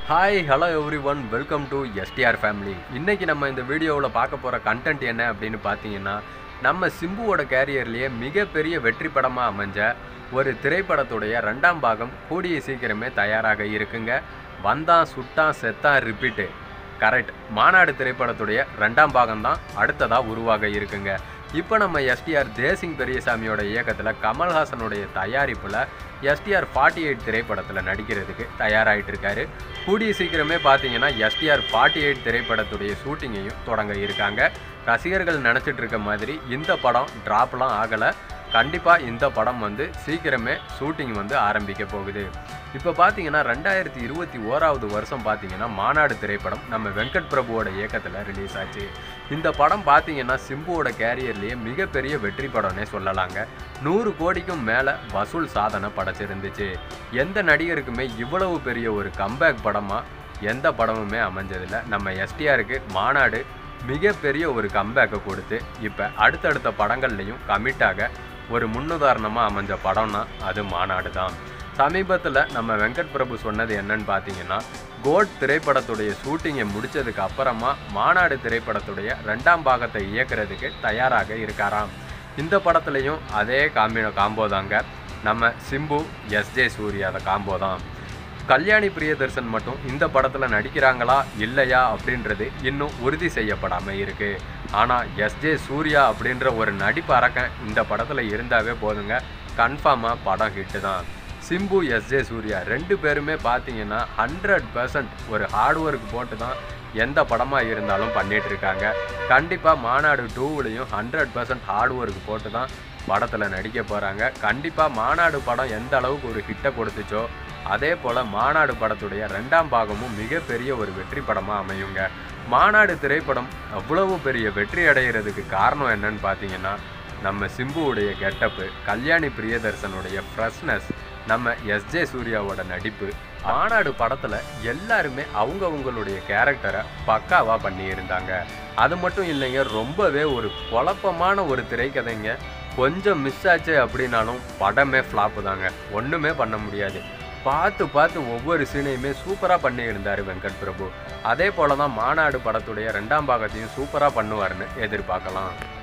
hi hello everyone welcome to STR family இன்னைக்கு நம்ம இந்த வீடியோவில் பார்க்க போகிற கண்டென்ட் என்ன அப்படின்னு பார்த்தீங்கன்னா நம்ம சிம்புவோட கேரியர்லேயே மிகப்பெரிய வெற்றி படமாக அமைஞ்ச ஒரு திரைப்படத்துடைய ரெண்டாம் பாகம் கூடிய சீக்கிரமே தயாராக இருக்குங்க வந்தான் சுட்டான் செத்தான் ரிப்பீட்டு கரெக்ட் மாநாடு திரைப்படத்துடைய ரெண்டாம் பாகம் தான் அடுத்ததாக உருவாக இருக்குங்க இப்போ நம்ம எஸ்டிஆர் தேசிங் பெரியசாமியோட இயக்கத்தில் கமல்ஹாசனுடைய தயாரிப்பில் எஸ்டிஆர் ஃபார்ட்டி எயிட் திரைப்படத்தில் நடிக்கிறதுக்கு தயாராகிட்டு இருக்காரு கூடிய சீக்கிரமே பார்த்தீங்கன்னா எஸ்டிஆர் ஃபார்ட்டி எயிட் திரைப்படத்துடைய ஷூட்டிங்கையும் தொடங்க இருக்காங்க ரசிகர்கள் நினச்சிட்டு இருக்க மாதிரி இந்த படம் ட்ராப்லாம் ஆகலை கண்டிப்பாக இந்த படம் வந்து சீக்கிரமே ஷூட்டிங் வந்து ஆரம்பிக்க போகுது இப்போ பார்த்தீங்கன்னா ரெண்டாயிரத்தி இருபத்தி ஓராவது வருஷம் பார்த்தீங்கன்னா மாநாடு திரைப்படம் நம்ம வெங்கட் பிரபுவோட இயக்கத்தில் ரிலீஸ் ஆச்சு இந்த படம் பார்த்தீங்கன்னா சிம்புவோட கேரியர்லேயே மிகப்பெரிய வெற்றி படம்னே சொல்லலாங்க நூறு கோடிக்கும் மேலே வசூல் சாதனை படைச்சிருந்துச்சு எந்த நடிகருக்குமே இவ்வளவு பெரிய ஒரு கம்பேக் படமாக எந்த படமுமே அமைஞ்சதில்லை நம்ம எஸ்டிஆருக்கு மாநாடு மிகப்பெரிய ஒரு கம்பேக்கை கொடுத்து இப்போ அடுத்தடுத்த படங்கள்லையும் கமிட்டாக ஒரு முன்னுதாரணமாக அமைஞ்ச படம்னா அது மாநாடு தான் சமீபத்தில் நம்ம வெங்கட் பிரபு சொன்னது என்னன்னு பார்த்தீங்கன்னா கோட் திரைப்படத்துடைய ஷூட்டிங்கை முடிச்சதுக்கு அப்புறமா மாநாடு திரைப்படத்துடைய ரெண்டாம் பாகத்தை இயக்குறதுக்கு தயாராக இருக்காராம் இந்த படத்துலையும் அதே காம்பி காம்போ தாங்க நம்ம சிம்பு எஸ்ஜே சூர்யா அந்த காம்போ தான் கல்யாணி பிரியதர்சன் மட்டும் இந்த படத்தில் நடிக்கிறாங்களா இல்லையா அப்படின்றது இன்னும் உறுதி செய்யப்படாமல் இருக்குது ஆனால் எஸ்ஜே சூர்யா அப்படின்ற ஒரு நடிப்பு அரக்கன் இந்த படத்தில் இருந்தாவே போதுங்க கன்ஃபார்மாக படம் ஹிட்டு தான் சிம்பு எஸ்ஜே சூர்யா ரெண்டு பேருமே பார்த்தீங்கன்னா ஹண்ட்ரட் பர்சன்ட் ஒரு ஹார்ட் ஒர்க் போட்டு தான் எந்த படமாக இருந்தாலும் பண்ணிட்டு இருக்காங்க கண்டிப்பாக மாநாடு டூவிலையும் ஹண்ட்ரட் பர்சன்ட் ஹார்ட் ஒர்க் போட்டு தான் படத்தில் நடிக்க போகிறாங்க கண்டிப்பாக மாநாடு படம் எந்த அளவுக்கு ஒரு ஹிட்டை கொடுத்துச்சோ அதே போல் மாநாடு படத்துடைய ரெண்டாம் பாகமும் மிகப்பெரிய ஒரு வெற்றி படமாக அமையுங்க மாநாடு திரைப்படம் அவ்வளவு பெரிய வெற்றி அடைகிறதுக்கு காரணம் என்னன்னு பார்த்தீங்கன்னா நம்ம சிம்புவுடைய கெட்டப்பு கல்யாணி பிரியதர்சனுடைய ஃப்ரெஷ்னஸ் நம்ம எஸ்ஜே சூர்யாவோட நடிப்பு மாநாடு படத்தில் எல்லாருமே அவங்கவுங்களுடைய கேரக்டரை பக்காவாக பண்ணியிருந்தாங்க அது மட்டும் இல்லைங்க ரொம்பவே ஒரு குழப்பமான ஒரு திரைக்கதைங்க கொஞ்சம் மிஸ் ஆச்சு அப்படின்னாலும் படமே ஃப்ளாப்பு தாங்க ஒன்றுமே பண்ண முடியாது பார்த்து பார்த்து ஒவ்வொரு சீனையுமே சூப்பராக பண்ணியிருந்தார் வெங்கட் பிரபு அதே போல தான் மாநாடு படத்துடைய ரெண்டாம் பாகத்தையும் சூப்பராக பண்ணுவார்னு எதிர்பார்க்கலாம்